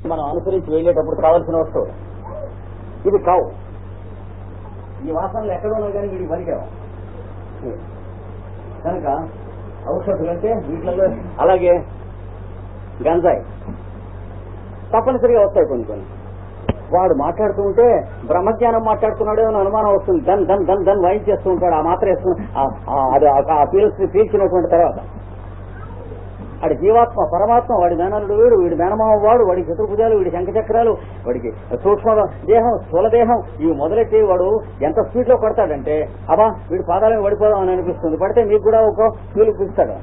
మనం అనుసరించి వెళ్ళేటప్పుడు కావాల్సిన వస్తువు ఇది కావు ఈ వాసనలు ఎక్కడ ఉన్నా కానీ వీడికి పనికిరావు కనుక ఔషధులు అంటే వీటిలో అలాగే గంజాయి తప్పనిసరిగా వస్తాయి కొన్ని కొన్ని వాడు మాట్లాడుతూ ఉంటే బ్రహ్మజ్ఞానం మాట్లాడుతున్నాడో అని అనుమానం వస్తుంది దన్ దన్ దన్ దన్ వాయించేస్తూ ఉంటాడు ఆ మాత్రం వేస్తున్న ఆ- ఆ- అది ఆ పీల్చి పీల్చినటువంటి తర్వాత వాడి జీవాత్మ పరమాత్మ వాడి మేనలుడు వీడు వీడి మేనమామ వాడు వాడి చతుర్భుజాలు వీడి శంఖచక్రాలు వాడికి సూక్ష్మ దేహం స్థూల దేహం ఇవి మొదలెట్టి వాడు ఎంత స్పీడ్ లో పడతాడంటే అబ్బా వీడి పాదాలను పడిపోదాం అని అనిపిస్తుంది పడితే మీకు కూడా ఒక ఫీల్ పిస్తాడు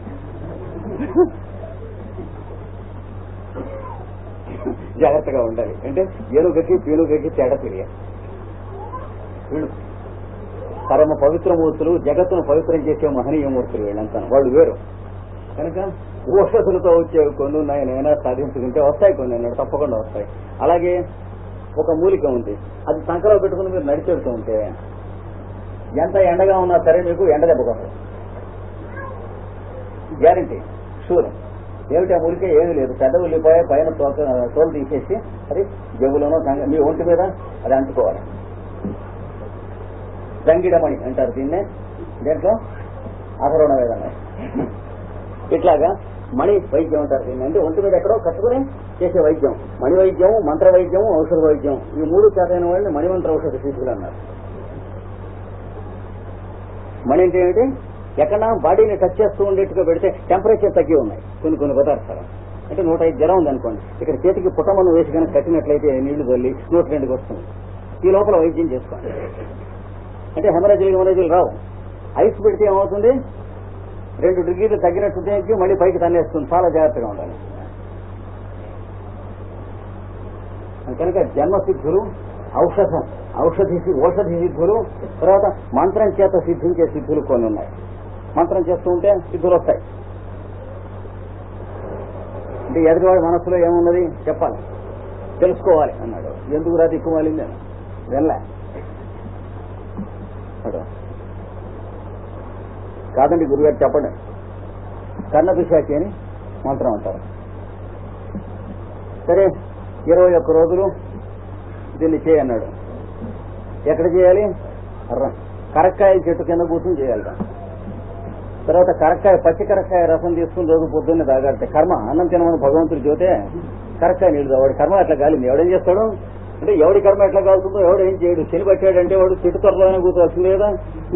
జాగ్రత్తగా ఉండాలి అంటే ఏనుగకి పీనుగకి తేడా తెలియాలి వీళ్ళు పరమ పవిత్రమూర్తులు జగత్తును పవిత్రం చేసే మహనీయ మూర్తులు వీళ్ళంతా వాళ్ళు వేరు కనుక ఔషధులతో వచ్చే కొన్ని ఉన్నాయి నేనా సాధించుకుంటే వస్తాయి కొన్ని అన్నాడు తప్పకుండా వస్తాయి అలాగే ఒక మూలిక ఉంది అది సంకలో పెట్టుకుని మీరు నడిచెడుతూ ఉంటే ఎంత ఎండగా ఉన్నా సరే మీకు ఎండ దెబ్బ కొట్టదు గ్యారంటీ షూర్ ఏమిటి ఆ మూలిక ఏమీ లేదు పెద్ద ఉల్లిపాయ పైన తోక తోలు తీసేసి అది జబ్బులోనో సంగ- మీ ఒంటి మీద అది అంటుకోవాలి జంగిడమణి అంటారు దీన్నే దేంట్లో అధరోణ వేదన ఇట్లాగా మణి వైద్యం అంటారు దీన్ని అంటే ఒంటి మీద ఎక్కడో కట్టుకుని చేసే వైద్యం మణి వైద్యం మంత్ర వైద్యం ఔషధ వైద్యం ఈ మూడు చేతైన వాళ్ళని మణిమంత్ర ఔషధ శిశువులు అన్నారు మణి అంటే ఏమిటి ఎక్కడ బాడీని టచ్ చేస్తూ ఉండేట్టుగా పెడితే టెంపరేచర్ తగ్గి ఉన్నాయి కొన్ని కొన్ని పదార్థాలు అంటే నూట ఐదు జ్వరం ఉంది అనుకోండి ఇక్కడ చేతికి పుట్టమన్ను వేసి కనుక కట్టినట్లయితే నీళ్లు తల్లి నూట రెండుకి వస్తుంది ఈ లోపల వైద్యం చేసుకోండి అంటే హెమరేజీలు హెమరేజీలు రావు ఐస్ పెడితే ఏమవుతుంది రెండు డిగ్రీలు తగ్గినట్టు తగ్గి మళ్ళీ పైకి తన్నేస్తుంది చాలా జాగ్రత్తగా ఉండాలి కనుక జన్మసిద్ధులు ఔషధం ఔషధి సి- ఔషధి సిద్ధులు తర్వాత మంత్రం చేత సిద్ధించే సిద్ధులు కొన్ని ఉన్నాయి మంత్రం చేస్తూ ఉంటే సిద్ధులు వస్తాయి అంటే ఎదుటివాడి మనసులో ఏమున్నది చెప్పాలి తెలుసుకోవాలి అన్నాడు ఎందుకు రా దిక్కుమాలింది అని వెళ్ళా అదో. కాదండి గురుగారు చెప్పండి కర్ణపిశాచి అని మంత్రం అంటారు సరే ఇరవై ఒక్క రోజులు దీన్ని చేయన్నాడు ఎక్కడ చేయాలి ర- కరక్కాయ చెట్టు కింద కూర్చొని చేయాలి దాన్ని. తర్వాత కరక్కాయ పచ్చి కరక్కాయ రసం తీసుకుని రోజు పొద్దున్నే తాగాడితే కర్మ అన్నం తినమని భగవంతుడు చూతే కరక్కాయ నీళ్ళు వాడి కర్మ ఎట్లా కాలింది ఎవడేం చేస్తాడు అంటే ఎవడి కర్మ ఎట్లా కాలుతుందో ఎవడు ఏం చేయడు శని పట్టాడంటే వాడు చెట్టు త్వరలోనే కూర్చోవచ్చింది కదా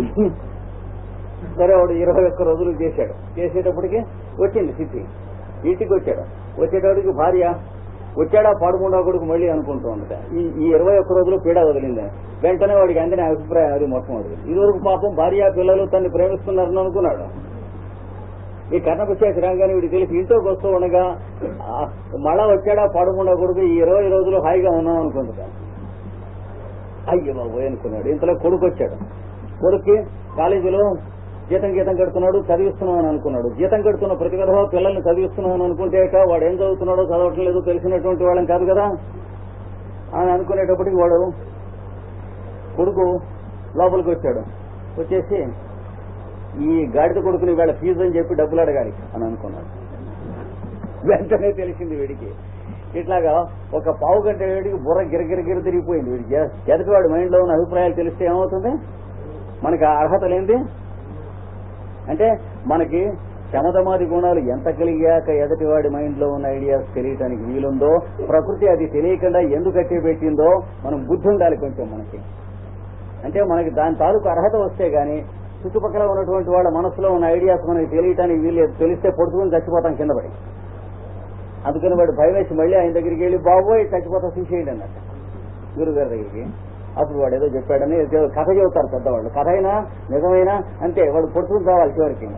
సరే వాడు ఇరవై ఒక్క రోజులు చేశాడు చేసేటప్పటికి వచ్చింది సిద్ధి ఇంటికి వచ్చాడు వచ్చేటప్పటికి భార్య వచ్చాడా పాడుకుండా కొడుకు మళ్ళీ అనుకుంటూ ఉండట ఈ ఈ ఇరవై ఒక్క రోజులు పీడ వదిలింది వెంటనే వాడికి అందిన అభిప్రాయం అది మొట్టమొదటి ఇదివరకు పాపం భార్య పిల్లలు తన్ని ప్రేమిస్తున్నారని అనుకున్నాడు ఈ కర్ణపిశాచి రాగానే వీడికి తెలిసి ఇంట్లోకి వస్తూ ఉండగా ఆ, మళ్ళా వచ్చాడా పాడుకుండా కొడుకు ఈ ఇరవై రోజులు హాయిగా ఉన్నాం అనుకుంటా అయ్యో బాబోయ్ అనుకున్నాడు ఇంతలో కొడుకు వచ్చాడు కొడుక్కి కాలేజీలో జీతం గీతం కడుతున్నాడు చదివిస్తున్నాం అని అనుకున్నాడు జీతం కడుతున్న ప్రతి విధవ పిల్లల్ని చదివిస్తున్నాం అని అనుకుంటే వాడు ఏం చదువుతున్నాడో చదవటం లేదో తెలిసినటువంటి వాళ్ళం కాదు కదా అని అనుకునేటప్పటికి వాడు కొడుకు లోపలికి వచ్చాడు వచ్చేసి ఈ గాడిద కొడుకుని వీళ్ళ ఫీజు అని చెప్పి డబ్బులు అడగాలి అని అనుకున్నాడు వెంటనే తెలిసింది వీడికి ఇట్లాగా ఒక పావు గంట వీడికి బుర్ర గిరగిరగిర తిరిగిపోయింది వీడికి ఎదుటి వాడి మైండ్ లో ఉన్న అభిప్రాయాలు తెలిస్తే ఏమవుతుంది మనకి ఆ అర్హత లేనిది అంటే మనకి శమదమాది గుణాలు ఎంత కలిగాక ఎదటివాడి మైండ్ లో ఉన్న ఐడియాస్ తెలియటానికి వీలుందో ప్రకృతి అది తెలియకుండా ఎందుకు అట్టే పెట్టిందో మనం బుద్ధి ఉండాలి కొంచెం మనకి అంటే మనకి దాని తాలూకు అర్హత వస్తే గాని చుట్టుపక్కల ఉన్నటువంటి వాళ్ళ మనసులో ఉన్న ఐడియాస్ మనకి తెలియటానికి వీలు తెలిస్తే పొడుచుకుని చచ్చిపోతాం కింద పడి అందుకని వాడు భయం వేసి మళ్ళీ ఆయన దగ్గరికి వెళ్ళి బాబోయ్ చచ్చిపోతా తీసేయండి అన్నట్టు గురుగారి దగ్గరికి అప్పుడు వాడు ఏదో చెప్పాడని ఏదో కథ చెబుతారు పెద్దవాళ్ళు కథ అయినా నిజమైనా అంతే వాడు పొడుచుకుని రావాలి చివరికి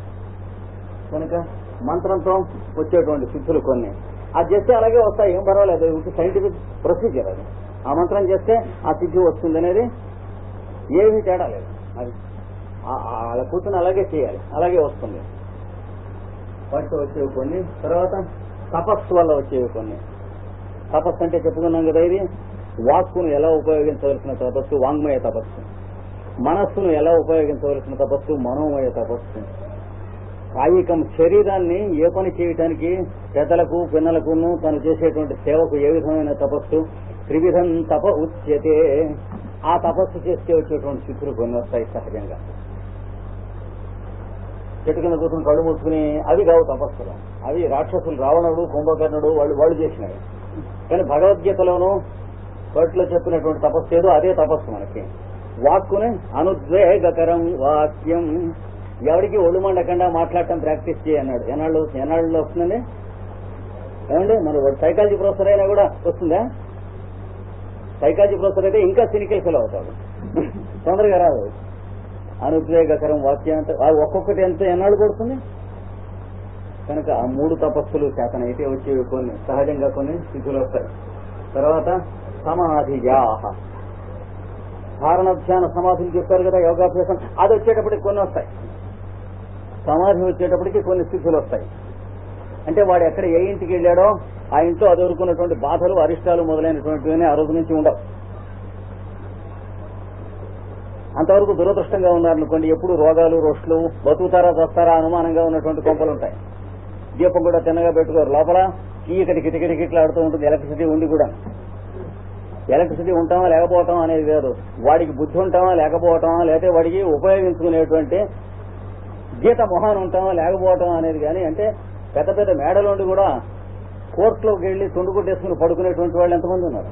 కనుక మంత్రంతో వచ్చేటువంటి సిద్ధులు కొన్ని అది చేస్తే అలాగే వస్తాయి ఏం పర్వాలేదు ఇది సైంటిఫిక్ ప్రొసీజర్ అది ఆ మంత్రం చేస్తే ఆ సిద్ధి వస్తుంది అనేది ఏమీ తేడా లేదు అది ఆ- ఆ- అలా కూర్చొని అలాగే చేయాలి అలాగే వస్తుంది వాటితో వచ్చేవి కొన్ని తర్వాత తపస్సు వల్ల వచ్చేవి కొన్ని తపస్సు అంటే చెప్పుకున్నాం కదా ఇది వాక్కును ఎలా ఉపయోగించవలసిన తపస్సు వాంగ్మయ తపస్సు మనస్సును ఎలా ఉపయోగించవలసిన తపస్సు మనోమయ తపస్సు కాయికం శరీరాన్ని ఏ పని చేయటానికి పెద్దలకు పిన్నలకును తను చేసేటువంటి సేవకు ఏ విధమైన తపస్సు త్రివిధం తప ఉచ్యతే ఆ తపస్సు చేస్తే వచ్చేటువంటి చిత్తులు కొన్ని వస్తాయి సహజంగా చెట్టు కింద కూర్చొని కళ్ళు మూసుకుని అవి కావు తపస్సులు అవి రాక్షసులు రావణుడు కుంభకర్ణుడు వాళ్ళు వాళ్ళు చేసినవి కానీ భగవద్గీతలోనూ వాటిలో చెప్పినటువంటి తపస్సు ఏదో అదే తపస్సు మనకి వాక్కుని అనుద్వేగకరం వాక్యం ఎవరికి ఒళ్ళు మండకుండా మాట్లాడటం ప్రాక్టీస్ చేయి అన్నాడు ఎన్నాళ్ళు ఎన్నాళ్ళు వస్తుందండి ఏమండి మన సైకాలజీ ప్రొఫెసర్ అయినా కూడా వస్తుందా సైకాలజీ ప్రొఫెసర్ అయితే ఇంకా సినికల్ ఫీల్ అవుతాడు తొందరగా రాదు అనుద్వేగకరం వాక్యం అంటే ఆ ఒక్కొక్కటి ఎంత ఎన్నాళ్ళు పడుతుంది కనుక ఆ మూడు తపస్సులు చేతనైతే వచ్చేవి కొన్ని సహజంగా కొన్ని స్థితులు వస్తాయి తర్వాత సమాధియాహ ధారణ ధ్యాన సమాధులు చెప్పారు కదా యోగాభ్యాసం అది వచ్చేటప్పటికి కొన్ని వస్తాయి సమాధి వచ్చేటప్పటికి కొన్ని స్థితులు వస్తాయి అంటే వాడు ఎక్కడ ఏ ఇంటికి వెళ్ళాడో ఆ ఇంట్లో అదొరుకున్నటువంటి బాధలు అరిష్టాలు మొదలైనటువంటివన్నీ ఆ రోజు నుంచి ఉండవు అంతవరకు దురదృష్టంగా ఉన్నారనుకోండి ఎప్పుడు రోగాలు రోష్లు బతుకుతారా చస్తారా అనుమానంగా ఉన్నటువంటి కొంపలు ఉంటాయి దీపం కూడా తిన్నగా పెట్టుకోరు లోపల చీకటి కిటకిటకిట్లు ఆడుతూ ఉంటుంది ఎలక్ట్రిసిటీ ఉండి కూడా ఎలక్ట్రిసిటీ ఉంటామా లేకపోవటం అనేది వేరు వాడికి బుద్ధి ఉంటామా లేకపోవటమా లేకపోతే వాడికి ఉపయోగించుకునేటువంటి గీత మొహాన్ ఉంటామా లేకపోవటం అనేది కానీ అంటే పెద్ద పెద్ద మేడలోండి కూడా కోర్టులోకి వెళ్లి తుండు కొట్టేసుకుని పడుకునేటువంటి వాళ్ళు ఎంతమంది ఉన్నారు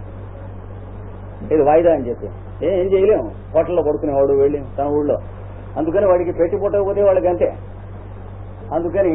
ఇది వాయిదా అని చెప్పి ఏ ఏం చేయలేము హోటల్లో పడుకునేవాడు వెళ్ళి తన ఊళ్ళో అందుకని వాడికి పెట్టి పుట్టకపోతే వాళ్ళకి అంతే అందుకని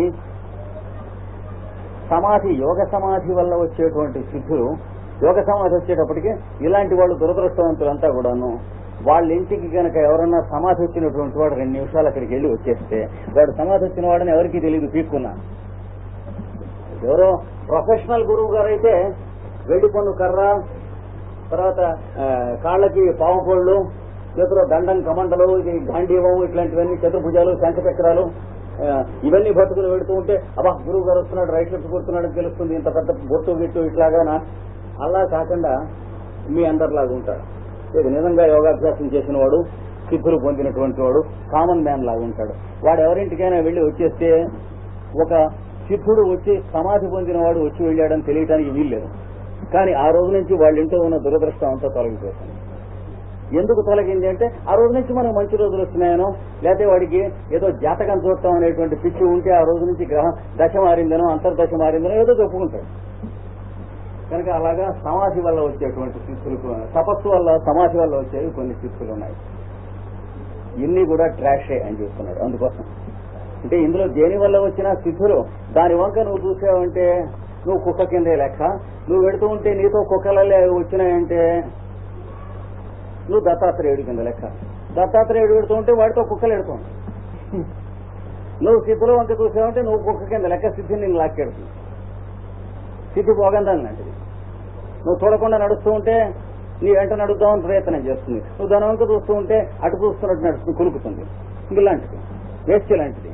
సమాధి యోగ సమాధి వల్ల వచ్చేటువంటి సిద్ధులు యోగ సమాధి వచ్చేటప్పటికి ఇలాంటి వాళ్ళు దురదృష్టవంతులంతా కూడాను వాళ్ళ ఇంటికి కనుక ఎవరన్నా సమాధి వచ్చినటువంటి వాడు రెండు నిమిషాలు అక్కడికి వెళ్ళి వచ్చేస్తే వాడు సమాధి వచ్చిన వాడని ఎవరికి తెలియదు పీక్కున్నా ఎవరో ప్రొఫెషనల్ గురువు గారు అయితే వెండి పన్ను కర్ర తర్వాత ఆ, కాళ్ళకి పాము కోళ్ళు చేతిలో దండం కమండలు ఇది గాంధీవం ఇట్లాంటివన్నీ చతుర్భుజాలు శంఖచక్రాలు ఆ, ఇవన్నీ పట్టుకుని వెడుతూ ఉంటే అబ్బా గురువు గారు వస్తున్నాడు రైట్ లెఫ్ట్ కూర్చున్నాడని తెలుస్తుంది ఇంత పెద్ద బొట్టు గిట్టు ఇట్లాగానా అలా కాకుండా మీ అందరిలాగా ఉంటాడు ఇది నిజంగా యోగాభ్యాసం చేసిన వాడు సిద్ధులు పొందినటువంటి వాడు కామన్ మ్యాన్ లాగా ఉంటాడు వాడు ఎవరింటికైనా వెళ్లి వచ్చేస్తే ఒక సిద్ధుడు వచ్చి సమాధి పొందిన వాడు వచ్చి వెళ్ళాడని తెలియడానికి వీల్లేదు కానీ ఆ రోజు నుంచి వాళ్ళ ఇంట్లో ఉన్న దురదృష్టం అంతా తొలగిపోతుంది ఎందుకు తొలగింది అంటే ఆ రోజు నుంచి మనకు మంచి రోజులు వస్తున్నాయనో లేకపోతే వాడికి ఏదో జాతకం చూడటం అనేటువంటి పిచ్చి ఉంటే ఆ రోజు నుంచి గ్రహం దశ మారిందనో అంతర్దశ మారిందనో ఏదో చెప్పుకుంటాడు కనుక అలాగా సమాధి వల్ల వచ్చేటువంటి స్థితులు తపస్సు వల్ల సమాధి వల్ల వచ్చేవి కొన్ని స్థితులు ఉన్నాయి ఇన్ని కూడా ట్రాషే అని చెప్తున్నాడు అందుకోసం అంటే ఇందులో దేని వల్ల వచ్చిన స్థితులు దాని వంక నువ్వు చూసావంటే నువ్వు కుక్క కిందే లెక్క నువ్వు వెడుతూ ఉంటే నీతో కుక్కలే వచ్చినాయంటే నువ్వు దత్తాత్రేయుడి కింద లెక్క దత్తాత్రేయుడు పెడుతూ ఉంటే వాడితో కుక్కలు ఎడుతుంది నువ్వు స్థితిలో వంక చూసావంటే నువ్వు కుక్క కింద లెక్క స్థితిని నేను లాక్కెడుతుంది స్థితి పోగందని లాంటిది నువ్వు చూడకుండా నడుస్తూ ఉంటే నీ వెంట నడుద్దామని ప్రయత్నం చేస్తుంది నువ్వు దాని వంక చూస్తూ ఉంటే అటు చూస్తున్నట్టు నడుస్తుంది కులుకుతుంది ఇలాంటిది వేస్ట్ లాంటిది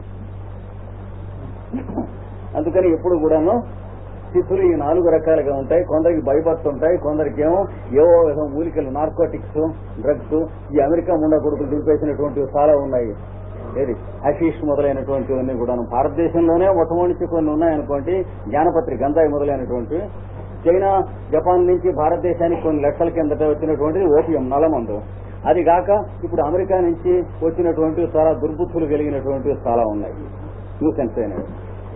అందుకని ఎప్పుడు కూడాను స్థితులు ఈ నాలుగు రకాలుగా ఉంటాయి కొందరికి భయపడుతుంటాయి కొందరికి ఏమో ఏవో విధం మూలికలు నార్కోటిక్స్ డ్రగ్స్ ఈ అమెరికా ముండా కొడుకులు దింపేసినటువంటివి చాలా ఉన్నాయి ఏది హషీష్ మొదలైనటువంటివన్నీ కూడా భారతదేశంలోనే మొట్టమొదటి కొన్ని ఉన్నాయనుకోండి జ్ఞానపత్రి గంధాయి మొదలైనటువంటి చైనా జపాన్ నుంచి భారతదేశానికి కొన్ని లక్షల కిందట వచ్చినటువంటిది ఓపియం నలమందు అది కాక ఇప్పుడు అమెరికా నుంచి వచ్చినటువంటి చాలా దుర్బుద్ధులు కలిగినటువంటివి చాలా ఉన్నాయి న్యూసెన్స్ అయినవి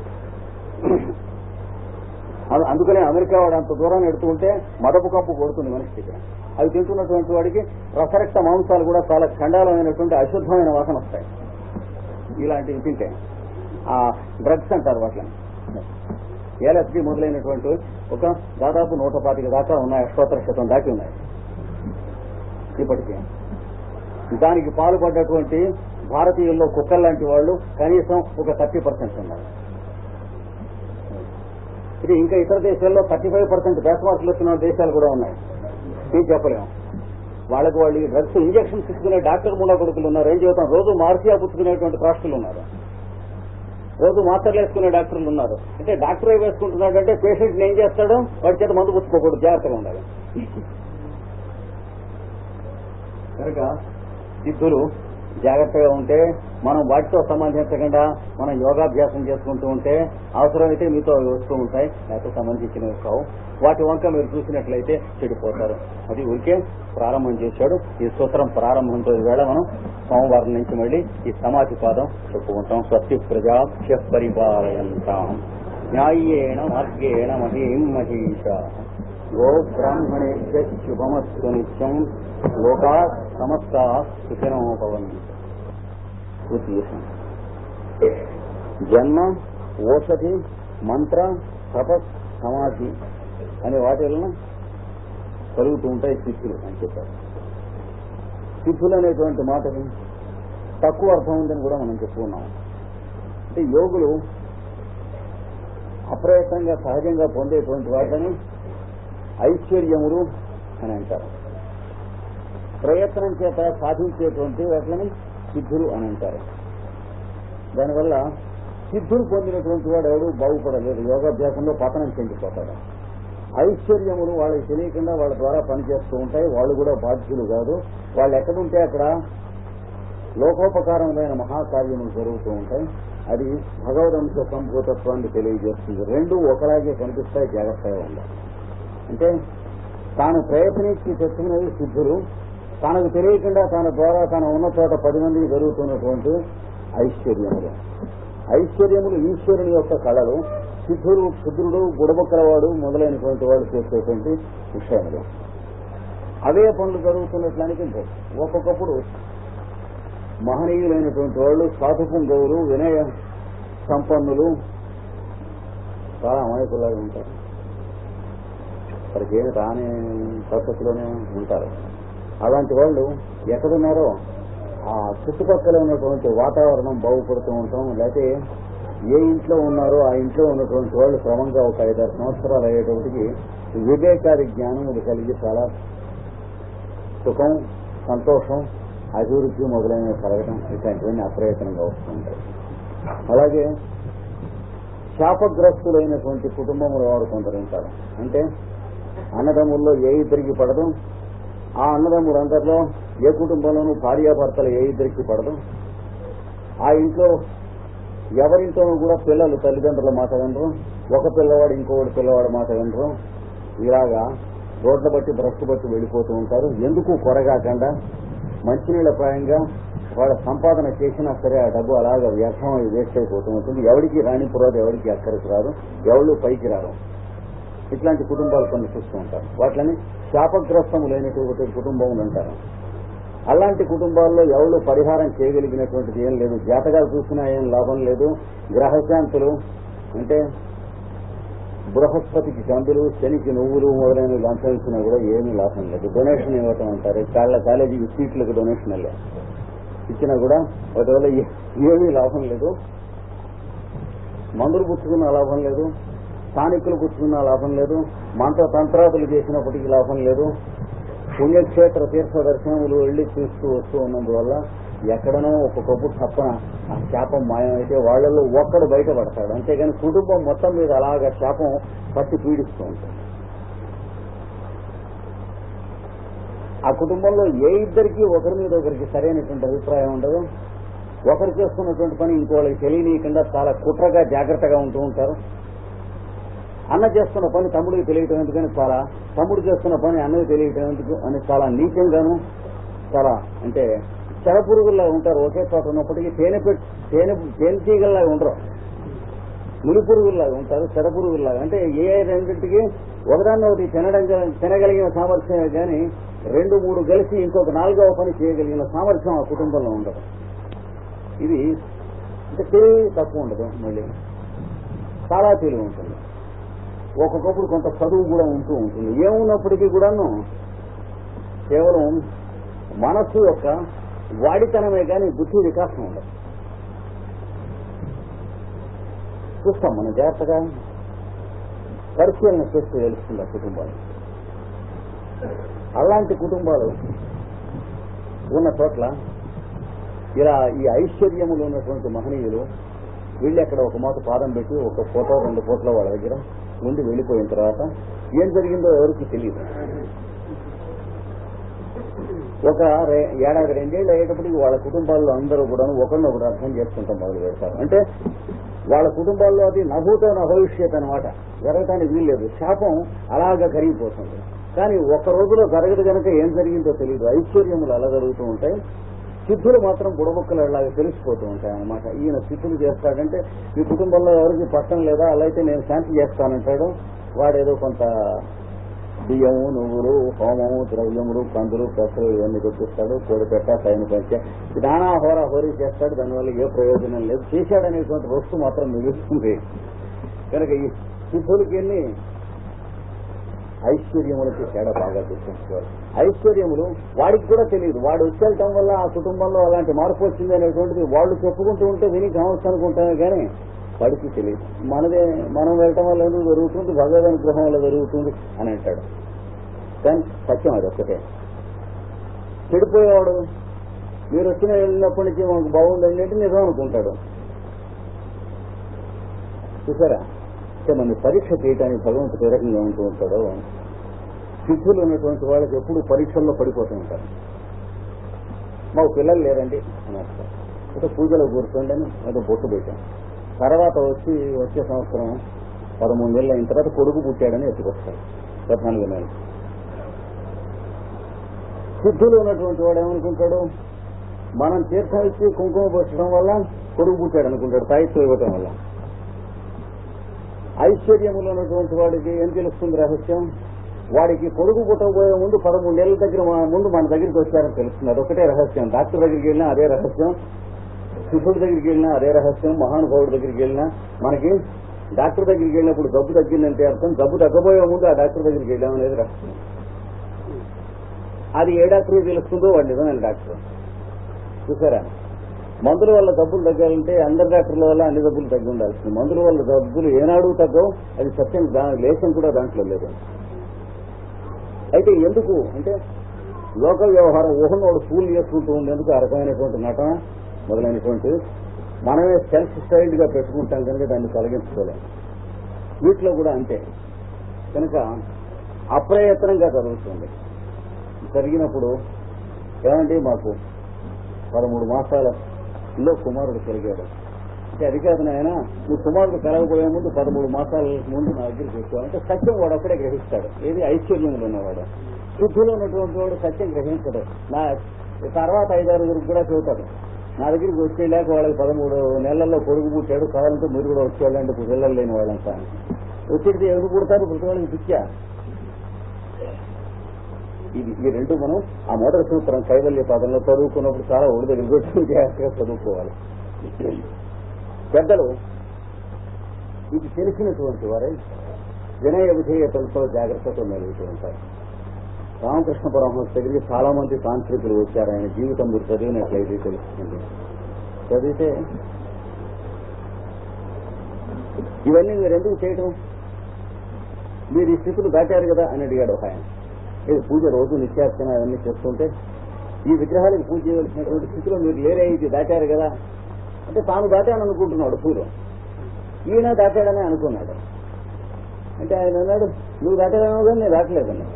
అం- అందుకనే అమెరికా వాడు అంత దూరం ఎడుతూ ఉంటే మదపు కప్పు కొడుతుంది మనిషికి ఇక్కడ అవి తింటున్నటువంటి వాడికి రసరక్త మాంసాలు కూడా చాలా ఖండాలమైనటువంటి అశుద్ధమైన వాసన వస్తాయి ఇలాంటివి తింటే ఆ డ్రగ్స్ అంటారు వాటిని ఏలస్డి మొదలైనటువంటి ఒక దాదాపు నూట పాతిక దాకా ఉన్నాయి అష్టోత్తర శతం దాటి ఉన్నాయి ఇప్పటికీ దానికి పాల్పడ్డటువంటి భారతీయుల్లో కుక్కర్ లాంటి వాళ్ళు కనీసం ఒక థర్టీ పర్సెంట్ ఉన్నారు ఇది ఇంకా ఇతర దేశాల్లో థర్టీ ఫైవ్ పర్సెంట్ బ్యాక్ మార్కులు వచ్చిన దేశాలు కూడా ఉన్నాయి ఏం చెప్పలేము వాళ్ళకు వాళ్ళు ఈ డ్రగ్స్ ఇంజక్షన్స్ తీసుకునే డాక్టర్ మూల కొడుకులు ఉన్నారు ఏం చెబుతాం రోజు మార్సియా పుచ్చుకునేటువంటి రాష్ట్రులు ఉన్నారు రోజు మాత్రలు వేసుకునే డాక్టర్లు ఉన్నారు అంటే డాక్టర్ ఏ వేసుకుంటున్నాడు అంటే పేషెంట్ ఏం చేస్తాడు వాడి చేత మందు పుచ్చుకోకూడదు జాగ్రత్తగా ఉండాలి కనుక సిద్ధులు జాగ్రత్తగా ఉంటే మనం వాటితో సంబంధించకుండా మనం యోగాభ్యాసం చేసుకుంటూ ఉంటే అవసరమైతే మీతో అవి వస్తూ ఉంటాయి లేకపోతే సంబంధించినవి కావు వాటి వంక మీరు చూసినట్లయితే చెడిపోతారు అది ఊరికే ప్రారంభం చేశాడు ఈ సూత్రం ప్రారంభంతో వేళ మనం సోమవారం నుంచి మళ్ళీ ఈ సమాధి పాదం చెప్పుకుంటాం స్వస్తి ప్రజాభ్య పరిపాలయంతాం న్యాయేణ మార్గేణ మహీం మహీష గో బ్రాహ్మణేభ్య శుభమస్తు నిత్యం లోకా సమస్త సుఖినో భవంతు పూర్తి చేశాం జన్మ ఓషధి మంత్ర తపస్ సమాధి అనే వాటి వలన కలుగుతూ ఉంటాయి సిద్ధులు అని చెప్పారు సిద్ధులు అనేటువంటి మాటని తక్కువ అర్థం ఉందని కూడా మనం చెప్పుకున్నాం అంటే యోగులు అప్రయత్నంగా సహజంగా పొందేటువంటి వాటిని ఐశ్వర్యములు అని అంటారు ప్రయత్నం చేత సాధించేటువంటి వాటిని సిద్ధులు అని అంటారు దానివల్ల సిద్ధులు పొందినటువంటి వాడు ఎవడు బాగుపడలేదు యోగాభ్యాసంలో పతనం చెందిపోతాడు ఐశ్వర్యములు వాళ్ళకి తెలియకుండా వాళ్ళ ద్వారా పనిచేస్తూ ఉంటాయి వాళ్ళు కూడా బాధ్యులు కాదు వాళ్ళు ఎక్కడుంటే అక్కడ లోకోపకారమైన మహాకార్యములు జరుగుతూ ఉంటాయి అది భగవదంశ సంభూతత్వాన్ని తెలియజేస్తుంది రెండు ఒకలాగే కనిపిస్తాయి జాగ్రత్తగా ఉండాలి అంటే తాను ప్రయత్నించి తెచ్చుకునేది సిద్ధులు తనకు తెలియకుండా తన ద్వారా తన ఉన్న చోట పది మందికి జరుగుతున్నటువంటి ఐశ్వర్యములు ఐశ్వర్యములు ఈశ్వరుని యొక్క కళలు సిద్ధుడు క్షుద్రుడు గుడబొక్కలవాడు మొదలైనటువంటి వాడు చేసేటువంటి విషయములు అవే పనులు జరుగుతున్నట్లు అనిపించదు ఒక్కొక్కప్పుడు మహనీయులైనటువంటి వాళ్ళు సాధుపుంగవులు వినయ సంపన్నులు చాలా అమాయకులాగా ఉంటారు వారికి రాని పద్ధతిలోనే ఉంటారు అలాంటి వాళ్ళు ఎక్కడున్నారో ఆ చుట్టుపక్కల ఉన్నటువంటి వాతావరణం బాగుపడుతూ ఉంటాం లేకపోతే ఏ ఇంట్లో ఉన్నారో ఆ ఇంట్లో ఉన్నటువంటి వాళ్ళు క్రమంగా ఒక ఐదారు సంవత్సరాలు అయ్యేటప్పటికి వివేకాది జ్ఞానములు కలిగి చాలా సుఖం సంతోషం అభివృద్ధి మొదలైనవి కలగడం ఇట్లాంటివన్నీ అప్రయత్నంగా వస్తుంటాయి అలాగే శాపగ్రస్తులైనటువంటి కుటుంబముల వారు కొందరు ఉంటారు అంటే అన్నదమ్ముల్లో ఏ ఇద్దరికి పడదు ఆ అన్నదమ్ములందరిలో ఏ కుటుంబంలోనూ భార్యాభర్తలు ఏ ఇద్దరికి పడదు ఆ ఇంట్లో ఎవరింట్లోనూ కూడా పిల్లలు తల్లిదండ్రుల మాట వినరు ఒక పిల్లవాడు ఇంకొకటి పిల్లవాడి మాట వినరు ఇలాగా రోడ్ల బట్టి భ్రష్టు బట్టి వెళ్ళిపోతూ ఉంటారు ఎందుకు కొరగాకుండా మంచినీళ్ళ ప్రాయంగా వాళ్ళ సంపాదన చేసినా సరే ఆ డబ్బు అలాగా వ్యర్థం అయి వేస్ట్ అయిపోతూ ఉంటుంది ఎవరికి రాణిపురాదు ఎవరికి అక్కడికి రాదు ఎవరు పైకి రారు ఇట్లాంటి కుటుంబాలు కొన్ని చూస్తూ ఉంటారు వాటిని శాపగ్రస్తములైనటువంటి కుటుంబములు అంటారు అలాంటి కుటుంబాల్లో ఎవరు పరిహారం చేయగలిగినటువంటిది ఏం లేదు జాతకాలు చూసినా ఏం లాభం లేదు గ్రహశాంతులు అంటే బృహస్పతికి కందులు శనికి నువ్వులు మొదలైనవి లంచమిచ్చినా కూడా ఏమీ లాభం లేదు డొనేషన్ ఇవ్వటం అంటారు కాళ్ళ కాలేజీకి సీట్లకు డొనేషన్ వెళ్ళే ఇచ్చినా కూడా వాటి వల్ల ఏ- ఏమీ లాభం లేదు మందులు పుచ్చుకున్న లాభం లేదు స్థానికులు పుచ్చుకున్న లాభం లేదు మంత్ర తంత్రాదులు చేసినప్పటికీ లాభం లేదు పుణ్యక్షేత్ర తీర్థ దర్శనములు వెళ్లి చూస్తూ వస్తూ ఉన్నందువల్ల ఎక్కడనో ఒక్కొక్కప్పుడు తప్పన ఆ శాపం మాయమైతే వాళ్ళలో ఒక్కడు బయటపడతాడు అంతేగాని కుటుంబం మొత్తం మీద అలాగా శాపం పట్టి పీడిస్తూ ఉంటుంది ఆ కుటుంబంలో ఏ ఇద్దరికి ఒకరి మీద ఒకరికి సరైనటువంటి అభిప్రాయం ఉండదు ఒకరు చేస్తున్నటువంటి పని ఇంకోళ్ళకి తెలియనీయకుండా చాలా కుట్రగా జాగ్రత్తగా ఉంటూ ఉంటారు అన్న చేస్తున్న పని తమ్ముడికి తెలియటం ఎందుకని చాలా తమ్ముడు చేస్తున్న పని అన్నకి తెలియటం ఎందుకు అని చాలా నీచంగాను చాలా అంటే చెర పురుగుల్లా ఉంటారు ఒకే చోట ఉన్నప్పటికీ తేనె పెట్ తేనె తేనె తీగల్లాగా ఉండరు ములి పురుగుల్లాగా ఉంటారు చెర పురుగుల్లాగా అంటే ఏ రెండింటికి ఒకదాన్ని ఒకటి తినడం గల- తినగలిగిన సామర్థ్యమే కానీ రెండు మూడు కలిసి ఇంకొక నాలుగవ పని చేయగలిగిన సామర్థ్యం ఆ కుటుంబంలో ఉండదు ఇది అంటే తెలివి తక్కువ ఉండదు మళ్ళీ చాలా తెలివి ఉంటుంది ఒక్కొక్కప్పుడు కొంత చదువు కూడా ఉంటూ ఉంటుంది ఏమున్నప్పటికీ కూడాను కేవలం మనస్సు యొక్క వాడితనమే కానీ బుద్ధి వికాసం ఉండదు చూస్తాం మనం జాగ్రత్తగా పరిశీలన చేస్తూ తెలుస్తుంది ఆ కుటుంబాలు అలాంటి కుటుంబాలు ఉన్న చోట్ల ఇలా ఈ ఐశ్వర్యములు ఉన్నటువంటి మహనీయులు వీళ్ళు అక్కడ ఒక మూత పాదం పెట్టి ఒక ఫోటో రెండు ఫోటోలు వాళ్ళ దగ్గర ఉండి వెళ్ళిపోయిన తర్వాత ఏం జరిగిందో ఎవరికి తెలియదు ఒక రే- ఏడాది రెండేళ్ళు అయ్యేటప్పటికి వాళ్ళ కుటుంబాల్లో అందరూ కూడా ఒకరినొకరు అర్థం చేసుకుంటాం మొదలు పెడతారు అంటే వాళ్ళ కుటుంబాల్లో అది నభూతో నభవిష్యత్ అనమాట జరగటానికి వీల్లేదు శాపం అలాగా కరిగిపోతుంది కానీ ఒక రోజులో జరగదు కనుక ఏం జరిగిందో తెలియదు ఐశ్వర్యములు అలా జరుగుతూ ఉంటాయి సిద్ధులు మాత్రం బుడబుక్కలు అలాగే తెలిసిపోతూ ఉంటాయి అనమాట ఈయన సిద్ధులు చేస్తాడంటే ఈ కుటుంబంలో ఎవరికి పట్టం లేదా అలా అయితే నేను శాంతి చేస్తానంటాడు వాడేదో కొంత బియ్యము నువ్వులు హోమము ద్రవ్యములు కందులు పెసలు ఇవన్నీ తెప్పిస్తాడు కోడి పెట్ట సైన్ పంచ నానా హోరా హోరీ చేస్తాడు దానివల్ల ఏ ప్రయోజనం లేదు చేశాడనేటువంటి వస్తువు మాత్రం మిగులుతుంది కనుక ఈ సిద్ధులకి ఎన్ని ఐశ్వర్యములకి తేడా బాగా గుర్తించుకోవాలి ఐశ్వర్యములు వాడికి కూడా తెలియదు వాడు వచ్చేయటం వల్ల ఆ కుటుంబంలో అలాంటి మార్పు వచ్చింది అనేటువంటిది వాళ్ళు చెప్పుకుంటూ ఉంటే విని కావచ్చు అనుకుంటామే కానీ వాడికి తెలియదు మనదే మనం వెళ్ళటం వల్ల ఎందుకు జరుగుతుంది భగవద్ అనుగ్రహం వల్ల జరుగుతుంది అని అంటాడు కానీ సత్యం అది ఒక్కటే చెడిపోయేవాడు మీరు వచ్చిన వెళ్ళినప్పటి నుంచి మాకు బాగుందండి అంటే నిజం అనుకుంటాడు చూసారా అంటే మన పరీక్ష చేయడానికి భగవంతుడు ఏ రకంగా ఉంటూ ఉంటాడో సిద్ధులు ఉన్నటువంటి వాళ్ళకి ఎప్పుడు పరీక్షల్లో పడిపోతూ ఉంటారు మాకు పిల్లలు లేరండి అని అంటారు అయితే పూజలో కూర్చోండి అని ఏదో బొట్టు పెట్టాం తర్వాత వచ్చి వచ్చే సంవత్సరం పదమూడు నెలలు అయిన తర్వాత కొడుకు పుట్టాడని ఎత్తుకొస్తాడు పద్నాలుగు నెలలు సిద్ధులు ఉన్నటువంటి వాడు ఏమనుకుంటాడు మనం తీర్థం ఇచ్చి కుంకుమ పోసడం వల్ల కొడుకు పుట్టాడు అనుకుంటాడు తాయిత్తు ఇవ్వటం వల్ల ఐశ్వర్యములు ఉన్నటువంటి వాడికి ఏం తెలుస్తుంది రహస్యం వాడికి కొడుకు పుట్టబోయే ముందు పదమూడు నెలల దగ్గర మా- ముందు మన దగ్గరికి వచ్చారని తెలుస్తుంది అదొకటే రహస్యం డాక్టర్ దగ్గరికి వెళ్ళినా అదే రహస్యం శిష్యుడి దగ్గరికి వెళ్ళినా అదే రహస్యం మహానుభావుడి దగ్గరికి వెళ్ళినా మనకి డాక్టర్ దగ్గరికి వెళ్ళినప్పుడు జబ్బు తగ్గిందంటే అర్థం జబ్బు తగ్గబోయే ముందు ఆ డాక్టర్ దగ్గరికి వెళ్ళామనేది రహస్యం అది ఏ డాక్టర్ తెలుస్తుందో వాడు నిజమైన డాక్టర్ చూసారా మందుల వల్ల జబ్బులు తగ్గాలంటే అందరి డాక్టర్ల వల్ల అన్ని జబ్బులు తగ్గి ఉండాల్సింది మందుల వల్ల జబ్బులు ఏనాడు తగ్గవు అది సత్యం దా- లేశం కూడా దాంట్లో లేదు అయితే ఎందుకు అంటే లోక వ్యవహారం ఊహనోడు ఫూల్ చేసుకుంటూ ఉండేందుకు ఆ రకమైనటువంటి నటన మొదలైనటువంటి మనమే సెల్ఫ్ స్టైల్డ్ గా పెట్టుకుంటాం కనుక దాన్ని తొలగించుకోలేం వీటిలో కూడా అంతే కనుక అప్రయత్నంగా జరుగుతుంది జరిగినప్పుడు ఏమంటే మాకు పదమూడు మాసాలలో కుమారుడు కలిగాడు అంటే అది కాదు నాయన నువ్వు కుమారుడు కలగబోయే ముందు పదమూడు మాసాల ముందు నా దగ్గరికి వచ్చావు అంటే సత్యం వాడు ఒక్కడే గ్రహిస్తాడు ఏది ఐశ్వర్యంలో ఉన్నవాడు శుద్ధిలో ఉన్నటువంటి వాడు సత్యం గ్రహించడు నా తర్వాత ఐదారుగురికి కూడా చెబుతాడు నా దగ్గరికి వచ్చేలాక వాళ్ళకి పదమూడు నెలల్లో పొడుగు పుట్టాడు కావాలంటే మీరు కూడా వచ్చేయాలంటే ఇప్పుడు పిల్లలు లేని వాళ్ళంతా వచ్చేది ఎందుకు పుడతారు ప్రతి వాళ్ళకి పిచ్చా ఇది ఈ రెండు మనం ఆ మొదటి సూత్రం కైవల్య పదంలో చదువుకున్నప్పుడు చాలా ఒడిద విగొట్టు జాగ్రత్తగా చదువుకోవాలి పెద్దలు ఇది తెలిసినటువంటి వారే వినయ విధేయతలతో జాగ్రత్తతో మెలుగుతూ ఉంటారు రామకృష్ణ పరమహంస దగ్గరికి చాలా మంది తాంత్రికులు వచ్చారు ఆయన జీవితం మీరు చదివినట్లయితే తెలుస్తుంది చదివితే ఇవన్నీ మీరు ఎందుకు చేయడం మీరు ఈ స్థితులు దాటారు కదా అని అడిగాడు ఒక ఆయన ఇది పూజ రోజు నిత్యార్చన అవన్నీ చేస్తుంటే ఈ విగ్రహాలకు పూజ చేయవలసినటువంటి స్థితిలో మీరు లేరే ఇది దాటారు కదా అంటే తాను దాటాను అనుకుంటున్నాడు పూర్వం ఈయన దాటాడని అనుకున్నాడు అంటే ఆయన అన్నాడు నువ్వు దాటాడేమో కానీ నేను దాటలేదన్నా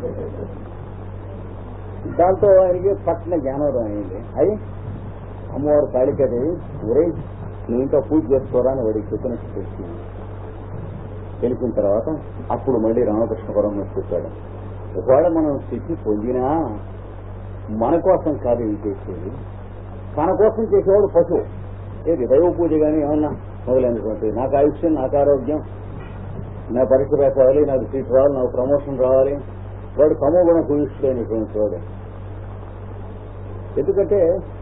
దాంతో ఆయనకి పట్టిన జ్ఞానోదయం అయింది అయి అమ్మవారు కాళికాదేవి ఒరే నువ్వు ఇంకా పూజ చేసుకోరా అని వాడికి చెప్పినట్టు తెలిసింది తెలిసిన తర్వాత అప్పుడు మళ్ళీ రామకృష్ణ పరమహంస చెప్పాడు ఒకవేళ మనం స్థితి పొందినా మన కోసం కాదు ఇది చేసేది తన కోసం చేసేవాడు పశువు ఏది దైవ పూజ కానీ ఏమన్నా మొదలైనటువంటి నాకు ఆయుష్యం నాకు ఆరోగ్యం నా పరీక్ష పాస్ అవ్వాలి నాకు సీట్ రావాలి నాకు ప్రమోషన్ రావాలి వాడు సమోగుణ పూజిస్తున్నటువంటి వాడు ఎందుకంటే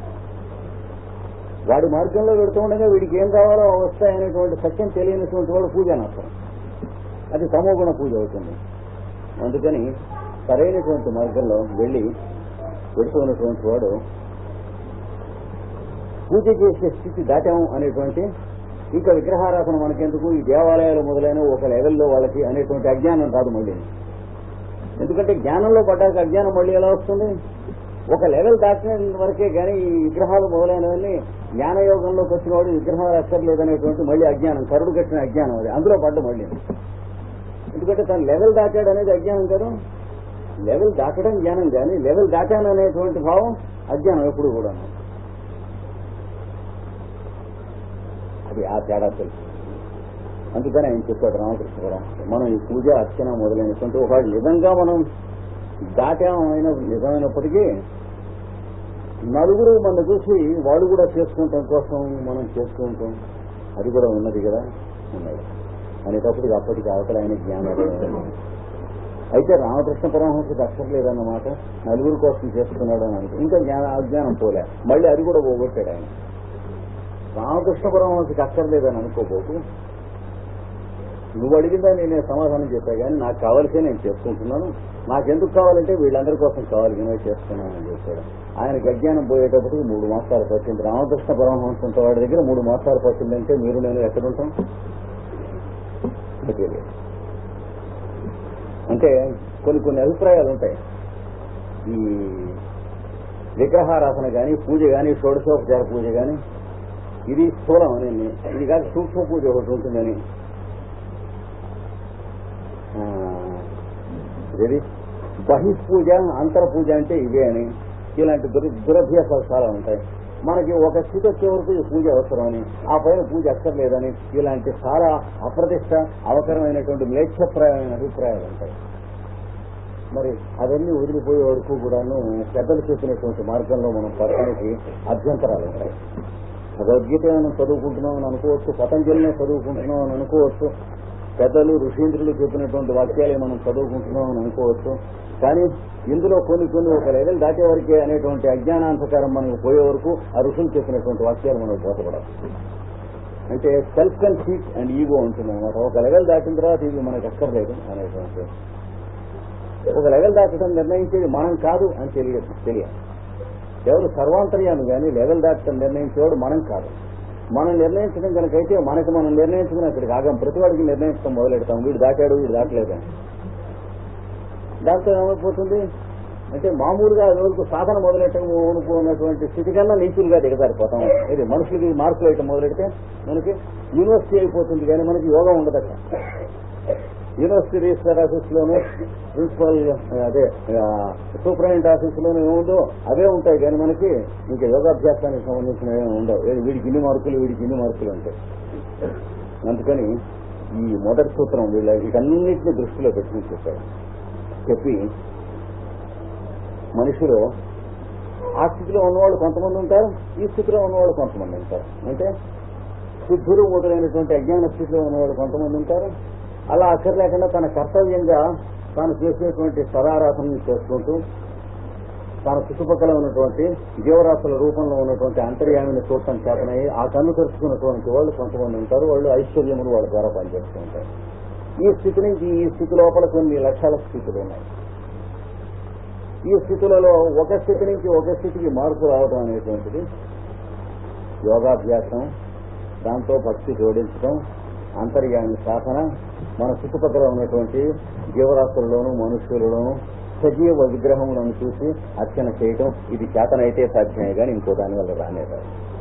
వాడి మార్గంలో పెడుతూ ఉండగా వీడికి ఏం కావాలో అవి వస్తాయనేటువంటి సత్యం తెలియనటువంటి వాడు పూజ అనవసరం అది సమోగుణ పూజ అవుతుంది అందుకని సరైనటువంటి మార్గంలో వెళ్లి పెడుతూ ఉన్నటువంటి వాడు పూజ చేసే స్థితి దాటాము అనేటువంటి ఇంకా విగ్రహారాధన మనకెందుకు ఈ దేవాలయాలు మొదలైన ఒక లెవెల్లో వాళ్ళకి అనేటువంటి అజ్ఞానం రాదు మళ్ళీ ఎందుకంటే జ్ఞానంలో పడ్డాక అజ్ఞానం మళ్ళీ ఎలా వస్తుంది ఒక లెవెల్ దాటిన వరకే కానీ ఈ విగ్రహాలు మొదలైనవన్నీ జ్ఞానయోగంలోకి వచ్చిన వాడు విగ్రహాలు అక్కర్లేదనేటువంటి మళ్ళీ అజ్ఞానం కరుడు కట్టిన అజ్ఞానం అది అందులో పడ్డ మళ్ళీ ఎందుకంటే తన లెవెల్ దాటాడు అనేది అజ్ఞానం కదా లెవెల్ దాటడం జ్ఞానం కానీ లెవెల్ దాటాను అనేటువంటి భావం అజ్ఞానం ఎప్పుడు కూడా అది ఆ తేడా తెలుసు అందుకని ఆయన చెప్పాడు రామకృష్ణపురం మనం ఈ పూజ అర్చన మొదలైనటువంటి ఒక నిజంగా మనం దాటామైన నిజమైనప్పటికీ నలుగురు మన చూసి వాడు కూడా చేసుకుంటాం కోసం మనం చేసుకుంటాం అది కూడా ఉన్నది కదా ఉన్నది అనేటప్పటికి అప్పటికి అవతల ఆయన జ్ఞానోదయం అయింది. అయితే రామకృష్ణ పరమహంసకి అక్కర్లేదన్నమాట నలుగురు కోసం చేస్తున్నాడు అని అనుకో ఇంకా జ్ఞాన అజ్ఞానం పోలే మళ్ళీ అది కూడా పోగొట్టాడు ఆయన రామకృష్ణ పరమహంసకి అక్కర్లేదని అనుకోబోకు నువ్వు అడిగిందా నేను సమాధానం చెప్పా కానీ నాకు కావాల్సే నేను చేసుకుంటున్నాను నాకెందుకు కావాలంటే వీళ్ళందరి కోసం కావాలి నేను చేస్తున్నానని చెప్పాడు ఆయనకి అజ్ఞానం పోయేటప్పటికి మూడు మాసాలు పట్టింది రామకృష్ణ పరమహంస ఉంటే వాడి దగ్గర మూడు మాసాలు పట్టిందంటే మీరు నేను ఎక్కడుంటాం తెలియదు అంటే కొన్ని కొన్ని అభిప్రాయాలు ఉంటాయి ఈ విగ్రహారాధన కానీ పూజ కానీ షోడశోపచార పూజ కానీ ఇది స్థూలం అని ఇది కాదు సూక్ష్మ పూజ ఒకటి ఉంటుందని ఆ, ఇది బహిఃపూజ అంతర పూజ అంటే ఇవే అని ఇలాంటి దుర దురభ్యాసాలు చాలా ఉంటాయి మనకి ఒక స్థితి వచ్చే వరకు ఈ పూజ అవసరమని ఆ పైన పూజ అక్కర్లేదని ఇలాంటి చాలా అప్రతిష్ట అవకరమైనటువంటి మ్లేచ్ఛప్రాయమైన అభిప్రాయాలు ఉంటాయి మరి అవన్నీ వదిలిపోయే వరకు కూడాను పెద్దలు చెప్పినటువంటి మార్గంలో మనం పడటానికి అభ్యంతరాలు ఉంటాయి భగవద్గీత మనం చదువుకుంటున్నాం అని అనుకోవచ్చు పతంజలినే చదువుకుంటున్నాం అని అనుకోవచ్చు పెద్దలు ఋషీంద్రులు చెప్పినటువంటి వాక్యాలే మనం చదువుకుంటున్నాం అని అనుకోవచ్చు కానీ ఇందులో కొన్ని కొన్ని ఒక లెవెల్ దాటే వరకే అనేటువంటి అజ్ఞానాంధకారం మనకు పోయే వరకు ఆ ఋషులు చెప్పినటువంటి వాక్యాలు మనకు బోధపడవు అంటే సెల్ఫ్ కన్సీట్ అండ్ ఈగో ఉంటుంది అనమాట ఒక లెవెల్ దాటిన తర్వాత ఇది మనకు అక్కర్లేదు అనేటువంటి ఒక లెవెల్ దాటడం నిర్ణయించేది మనం కాదు అని తెలియదు తెలియదు ఎవరు సర్వాంతర్యాన్ని కానీ లెవెల్ దాటడం నిర్ణయించేవాడు మనం కాదు మనం నిర్ణయించడం కనుకైతే మనకు మనం నిర్ణయించుకుని అక్కడికి ఆగం ప్రతివాడికి నిర్ణయించడం మొదలెడతాం వీడు దాటాడు వీడు దాటలేదని దాంతో ఏమైపోతుంది అంటే మామూలుగా రోజుకు సాధన మొదలెట్టడం అనుకున్నటువంటి స్థితి కన్నా నీచులుగా దిగజారిపోతాం ఇది మనుషులకి మార్కులు వేయటం మొదలెడితే మనకి యూనివర్సిటీ అయిపోతుంది కానీ మనకి యోగం ఉండదట యూనివర్సిటీ రిజిస్టర్ ఆఫీస్ లోను ప్రిన్సిపల్ అదే సూపరింటెండెంట్ ఆఫీస్ లోను ఏముందో అవే ఉంటాయి కానీ మనకి ఇంకా యోగాభ్యాసానికి సంబంధించిన ఏమి ఉండవు ఏది వీడికి ఇన్ని మార్కులు వీడికి ఇన్ని మార్కులు ఉంటాయి అందుకని ఈ మొదటి సూత్రం వీళ్ళ వీటన్నిటిని దృష్టిలో పెట్టుకుని చెప్పాడు చెప్పి మనిషిలో ఆ స్థితిలో ఉన్నవాళ్ళు కొంతమంది ఉంటారు ఈ స్థితిలో ఉన్నవాళ్ళు కొంతమంది ఉంటారు అంటే శుద్ధులు మొదలైనటువంటి అజ్ఞాన స్థితిలో ఉన్నవాళ్ళు కొంతమంది ఉంటారు అలా అక్కర్ లేకుండా తన కర్తవ్యంగా తాను చేసేటువంటి సదారాధనని చేసుకుంటూ తన చుట్టుపక్కల ఉన్నటువంటి జీవరాశుల రూపంలో ఉన్నటువంటి అంతర్యామిని చూడటం చేతనై ఆ కన్ను తెరుచుకున్నటువంటి వాళ్ళు కొంతమంది ఉంటారు వాళ్ళు ఐశ్వర్యములు వాళ్ళ ద్వారా పనిచేస్తూ ఉంటారు ఈ స్థితి నుంచి ఈ స్థితి లోపల కొన్ని లక్షల స్థితులు ఉన్నాయి ఈ స్థితులలో ఒక స్థితి నుంచి ఒక స్థితికి మార్పు రావడం అనేటువంటిది యోగాభ్యాసం దాంతో భక్తి జోడించడం అంతర్యామి సాధన మన చుట్టుపక్కల ఉన్నటువంటి జీవరాశుల్లోనూ మనుష్యులలోనూ సజీవ విగ్రహములను చూసి అర్చన చేయటం ఇది చేతనైతే సాధ్యమే కానీ ఇంకో దాని వల్ల రానేది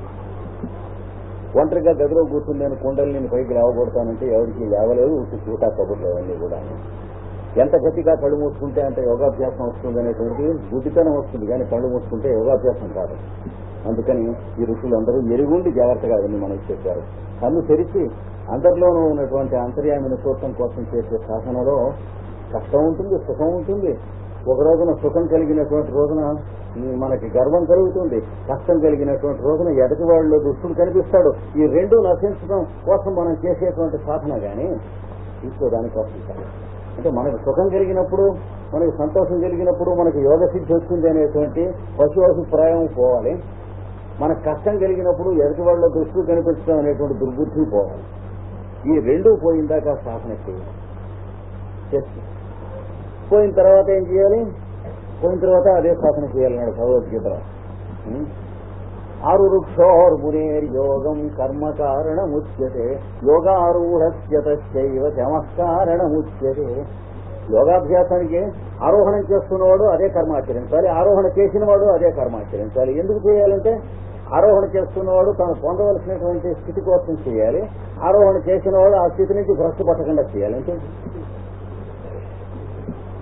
ఒంటరిగా గదిలో కూర్చుని నేను కుండలు నేను పైకి లేవగొడతానంటే ఎవరికి లేవలేదు ఉట్టి చూటా కబుర్లు అవన్నీ కూడా ఎంత గట్టిగా కళ్ళు మూసుకుంటే అంత యోగాభ్యాసం వస్తుంది అనేటువంటిది గుడ్డితనం వస్తుంది కానీ కళ్ళు మూసుకుంటే యోగాభ్యాసం కాదు అందుకని ఈ ఋషులందరూ ఎరుగుండి జాగ్రత్తగా అవన్నీ మనకి చెప్పారు కన్ను తెరిచి అందరిలోనూ ఉన్నటువంటి అంతర్యామిని చూడటం కోసం చేసే సాధనలో కష్టం ఉంటుంది సుఖం ఉంటుంది ఒక రోజున సుఖం కలిగినటువంటి రోజున మనకి గర్వం కలుగుతుంది కష్టం కలిగినటువంటి రోజున ఎదటి వాళ్ళు దుష్టుడు కనిపిస్తాడు ఈ రెండు నశించడం కోసం మనం చేసేటువంటి సాధన గాని ఇంకో దానికోసం కాదు అంటే మనకు సుఖం కలిగినప్పుడు మనకి సంతోషం కలిగినప్పుడు మనకి యోగ సిద్ధి వచ్చింది అనేటువంటి పశు అభిప్రాయం పోవాలి మనకు కష్టం కలిగినప్పుడు ఎదుటి వాళ్ళ దృష్టి కనిపించడం అనేటువంటి దుర్బుద్ధి పోవాలి ఈ రెండు పోయిందాక సాధన చేయాలి చేసి పోయిన తర్వాత ఏం చేయాలి పోయిన తర్వాత అదే సాధన చేయాలన్నాడు భగవద్గీతలో ఉం? ఆరు వృక్షోర్మునేర్ యోగం కర్మ కారణముచ్యతే యోగారూఢస్యతైవ శమకారణముచ్యతే యోగాభ్యాసానికి ఆరోహణం చేస్తున్నవాడు అదే కర్మ ఆచరించాలి ఆరోహణ చేసిన వాడు అదే కర్మ ఆచరించాలి ఎందుకు చేయాలంటే ఆరోహణ చేస్తున్నవాడు తాను పొందవలసినటువంటి స్థితి కోసం చేయాలి ఆరోహణ చేసిన వాడు ఆ స్థితి నుంచి భ్రష్టు పట్టకుండా చేయాలి అంటే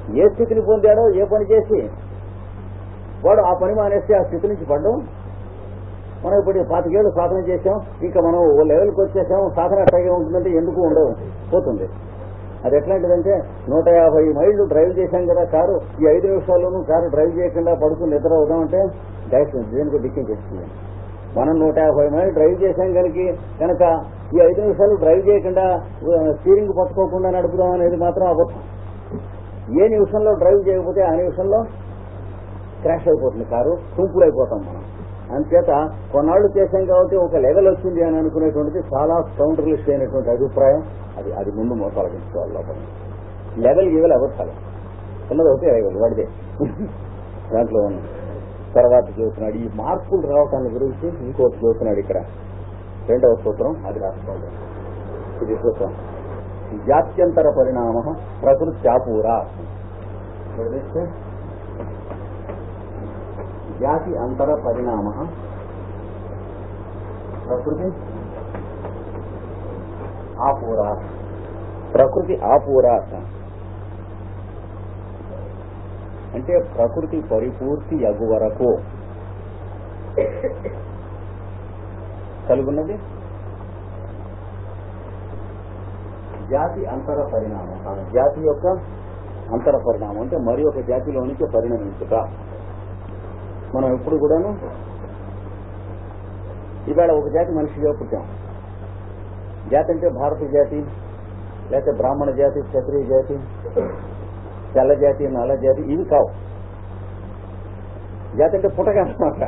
ఏ స్థితిని పొందాడో ఏ పని చేసి వాడు ఆ పని మానేస్తే ఆ స్థితి నుంచి పడ్డం మనం ఇప్పుడు పాతికేళ్ళు సాధన చేసాం ఇంకా మనం ఓ లెవెల్కి వచ్చేసాం సాధన అట్లాగే ఉంటుందంటే ఎందుకు ఉండవు పోతుంది అది ఎట్లాంటిదంటే నూట యాభై మైళ్ళు డ్రైవ్ చేశాం కదా కారు ఈ ఐదు నిమిషాల్లోనూ కారు డ్రైవ్ చేయకుండా పడుకుని నిద్ర అవుదామంటే డైరెక్ట్ దేనికి డిక్కించేస్తుంది మనం నూట యాభై మైళ్ళు డ్రైవ్ చేశాం కనుక కనుక ఈ ఐదు నిమిషాలు డ్రైవ్ చేయకుండా స్టీరింగ్ పట్టుకోకుండా నడుపుదాం అనేది మాత్రం అబద్ధం ఏ నిమిషంలో డ్రైవ్ చేయకపోతే ఆ నిమిషంలో క్రాష్ అయిపోతుంది కారు తుంపులు అయిపోతాం మనం అంచేత కొన్నాళ్ళు చేశాం కాబట్టి ఒక లెవెల్ వచ్చింది అని అనుకునేటువంటిది చాలా కౌంటర్లిస్ట్ అయినటువంటి అభిప్రాయం అది అది ముందు మోసాగించుకోవాలి లోపల లెవెల్ లెవెల్ అబద్ధాలు ఉన్నది ఒకటే లెవెల్ వాడిదే దాంట్లో ఉంది. తర్వాత చూస్తున్నాడు ఈ మార్పులు రావటాన్ని గురించి ఇంకోటి చూస్తున్నాడు ఇక్కడ రెండవ సూత్రం అది రాసుకోండి ఇది సూత్రం జాత్యంతర పరిణామ ప్రకృతి చాపూరా జాతి అంతర పరిణామ ప్రకృతి ఆపూరా ప్రకృతి ఆపూరా అంటే ప్రకృతి పరిపూర్తి అగు వరకు కలుగున్నది జాతి అంతర పరిణామం ఆ జాతి యొక్క అంతర పరిణామం అంటే మరి ఒక జాతిలోనికి పరిణమించుట మనం ఎప్పుడు కూడాను ఇవాళ ఒక జాతి మనిషిగా పుట్టాం జాతి అంటే భారత జాతి లేకపోతే బ్రాహ్మణ జాతి క్షత్రియ జాతి తెల్ల జాతి నల్ల జాతి ఇవి కావు జాతి అంటే పుట్టగా అనమాట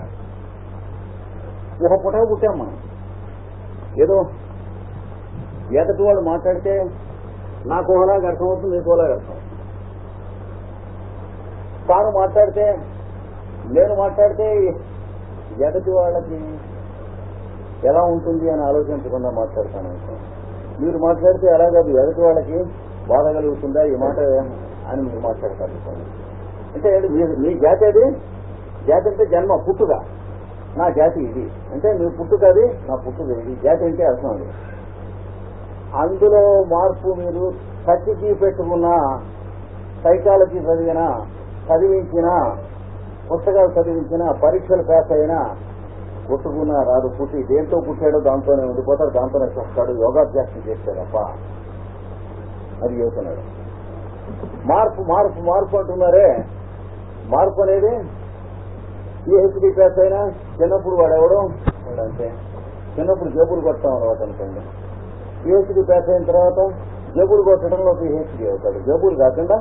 ఒక పుటక పుట్టాం మనం ఏదో ఎదటి వాళ్ళు మాట్లాడితే నాకు ఒకలాగా అర్థమవుతుంది మీకు ఒకలాగా అర్థం తాను మాట్లాడితే నేను మాట్లాడితే ఎదటి వాళ్ళకి ఎలా ఉంటుంది అని ఆలోచించకుండా మాట్లాడతాను అనుకో. మీరు మాట్లాడితే ఎలా కాదు ఎదటి వాళ్ళకి బాధ కలుగుతుందా ఈ మాట అని మీరు మాట్లాడతారు అనుకోండి. అంటే ఏంటి? మీ- మీ జాతి అది జాతి అంటే జన్మ పుట్టుక నా జాతి ఇది అంటే మీ పుట్టుక అది నా పుట్టుక ఇది జాతి అంటే అర్థం అది అందులో మార్పు మీరు కత్తికి పెట్టుకున్న సైకాలజీ చదివినా చదివించిన పుస్తకాలు చదివించిన పరీక్షలు పాస్ అయినా పుట్టుకున్న రాదు పుట్టి దేంతో పుట్టాడో దాంతోనే ఉండిపోతాడు దాంతోనే చూస్తాడు యోగాభ్యాసం చేస్తాడప్ప అది చెబుతున్నాడు మార్పు మార్పు మార్పు అంటున్నారే మార్పు అనేది పిహెచ్డి పాస్ అయినా చిన్నప్పుడు వాడెవడో వాడు అంతే చిన్నప్పుడు జేబులు కొడతాం అలవాటు అనుకోండి పిహెచ్డి పాస్ అయిన తర్వాత జేబులు కొట్టడంలో పిహెచ్డి అవుతాడు జేబులు కాకుండా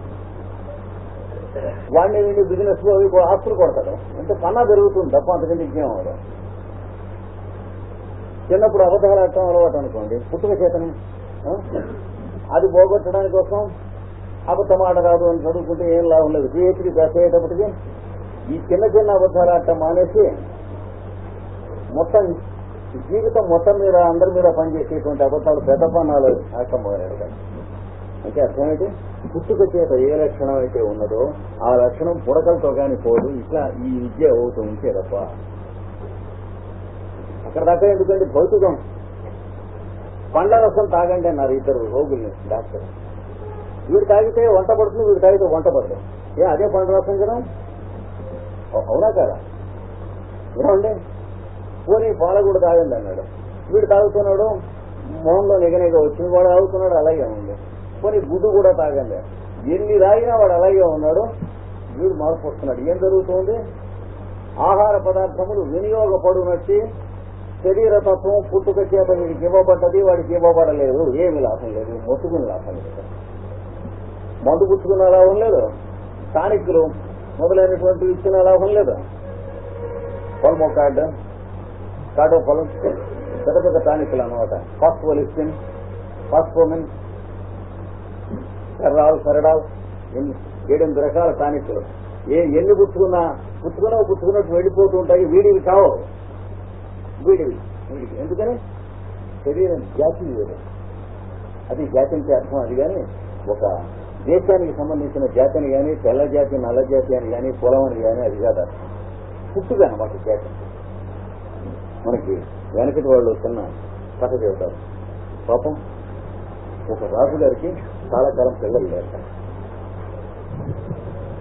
వాడిని వీడిని బిజినెస్ లో అవి ఆస్తులు కొడతాడు అంటే కన్నా పెరుగుతుంది తప్ప అంతకంటే ఇంకేం అవదు చిన్నప్పుడు అబద్ధాలు ఆడటం అలవాటు అనుకోండి పుట్టుక చేతనే ఆ? అది పోగొట్టడానికి కోసం అబద్ధం ఆడరాదు అని చదువుకుంటే ఏం లాభం లేదు పిహెచ్డి పాస్ అయ్యేటప్పటికి ఈ చిన్న చిన్న అబద్ధాలు ఆడటం మానేసి మొత్తం జీవితం మొత్తం మీద అందరి మీద పనిచేసేటువంటి అబద్ధాలు పెద్ద పన్నాలు ఆడటం మొదలెడతాడు అంటే అర్థమేంటి పుట్టుక చేత ఏ లక్షణం అయితే ఉన్నదో ఆ లక్షణం పుడకలతో కానీ పోదు ఇట్లా ఈ విద్య అవుతూ ఉంటే తప్ప అక్కడ దాకా ఎందుకంటే భౌతికం పండ్ల రసం తాగండి అన్నారు ఇద్దరు రోగుల్ని డాక్టర్ వీడు తాగితే వంట పడుతుంది వీడు తాగితే వంట పడదు ఏ అదే పండ్ల రసం కదా అవు- అవునా కదా ఏమండి పోనీ పాల కూడా తాగండి అన్నాడు వీడు తాగుతున్నాడు మొహంలో నిగనిగ వచ్చింది వాడు తాగుతున్నాడు అలాగే ఉంది పోనీ గుడ్డు కూడా తాగండి ఎన్ని తాగినా వాడు అలాగే ఉన్నాడు వీడు మార్పు వస్తున్నాడు ఏం జరుగుతుంది ఆహార పదార్థములు వినియోగపడునట్టి శరీర తత్వం పుట్టుక చేత వీడికి ఇవ్వబడ్డది వాడికి ఇవ్వబడలేదు ఏమి లాభం లేదు మొత్తుకుని లాభం లేదు మందు పుచ్చుకున్న లాభం లేదు టానిక్లు మొదలైనటువంటి ఇచ్చిన లాభం లేదు పొలమో కార్డు కార్డో పొలం పెద్ద పెద్ద టానిక్లు అనమాట ఫాస్ఫోలిస్టిన్ ఫాస్ఫోమిన్ సెర్రాల్ సెరడాల్ ఎన్ని ఏడెనిమిది రకాల టానిక్లు ఏ ఎన్ని పుచ్చుకున్నా పుచ్చుకున్నా పుచ్చుకున్నట్టు వెళ్ళిపోతూ ఉంటాయి వీడివి కావు వీడివి వీడివి ఎందుకని శరీరం జాతి వేరు అది జాతి అంటే అర్థం అది కానీ ఒక దేశానికి సంబంధించిన జాతిని కానీ తెల్ల జాతి నల్ల జాతి అని కానీ కులం అని కానీ అది కాదు అర్థం. పుట్టుక అనమాట జాతి మనకి వెనకటి వాళ్ళు చిన్న కథ చెబుతారు పాపం ఒక రాజు గారికి చాలా కాలం పిల్లలు లేక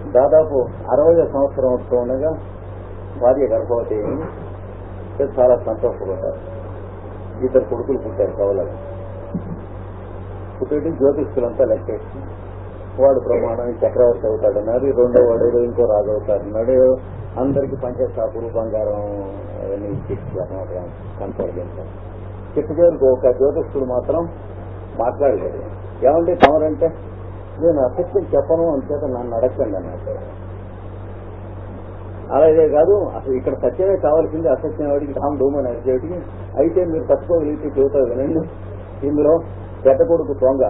దాదాపు అరవై సంవత్సరం వస్తూ ఉండగా భార్య గర్భవతి అయింది చాలా సంతోషపడ్డారు ఇద్దరు కొడుకులు పుట్టారు కవలగా పుట్టేటి జ్యోతిష్కులంతా లెక్కేసి వాడు ప్రమాణం చక్రవర్తి అవుతాడన్నారు రెండో వాడు ఏదో ఇంకో రాజు అవుతాడన్నాడు అందరికి పంచసాపులు బంగారం అవన్నీ ఇచ్చేసి కన్సల్ట్ చేశారు చిట్టుదేవుడికి ఒక జ్యోతిష్కుడు మాత్రం మాట్లాడలేదు ఏమంటే తమరంటే నేను అసత్యం చెప్పను అంచేత నన్ను అడగండి అన్నట్టు అలాగే కాదు అసలు ఇక్కడ సత్యమే కావాల్సింది అసత్యం వాడికి ఠామ్ డూమని అడిచేటికి అయితే మీరు తట్టుకోగలిగితే చెబుతా వినండి ఇందులో పెద్ద కొడుకు దొంగ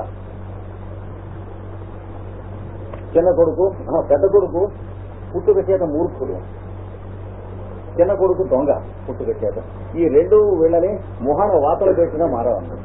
చిన్న కొడుకు ఆ, పెద్ద కొడుకు పుట్టుక చేత మూర్ఖుడు చిన్న కొడుకు దొంగ పుట్టుక చేత ఈ రెండు వీళ్ళని మొహాన వాతలు పెట్టినా మారవన్నాడు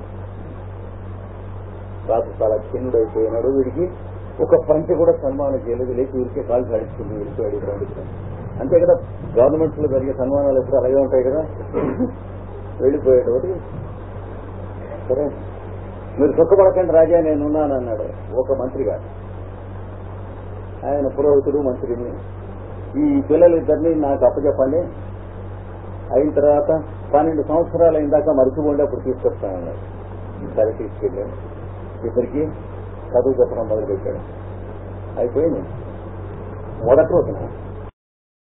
రాజు చాలా చిన్నుడైపోయినాడు వీడికి ఒక పంచ కూడా సన్మానం చేయలేదు లేచి ఊరికే కాలు నడుచుకుంటూ వెళ్ళిపోయాడు ఇక్కడ వండుకుని. అంతే కదా గవర్నమెంట్స్ లో జరిగే సన్మానాలు ఎప్పుడు అలాగే ఉంటాయి కదా వెళ్ళిపోయేటోటి సరే మీరు సుఖపడకండి రాజా నేనున్నాను అన్నాడు ఒక మంత్రి గారు ఆయన పురోహితుడు మంత్రిని ఈ పిల్లలిద్దరిని నాకు అప్పచెప్పండి అయిన తర్వాత పన్నెండు సంవత్సరాలు అయిందాక మరిచిపోండి అప్పుడు తీసుకొస్తానన్నాడు సరే తీసుకెళ్ళాను ఇద్దరికి చదువు చెప్పడం మొదలుపెట్టాడు అయిపోయింది మొదటి రోజున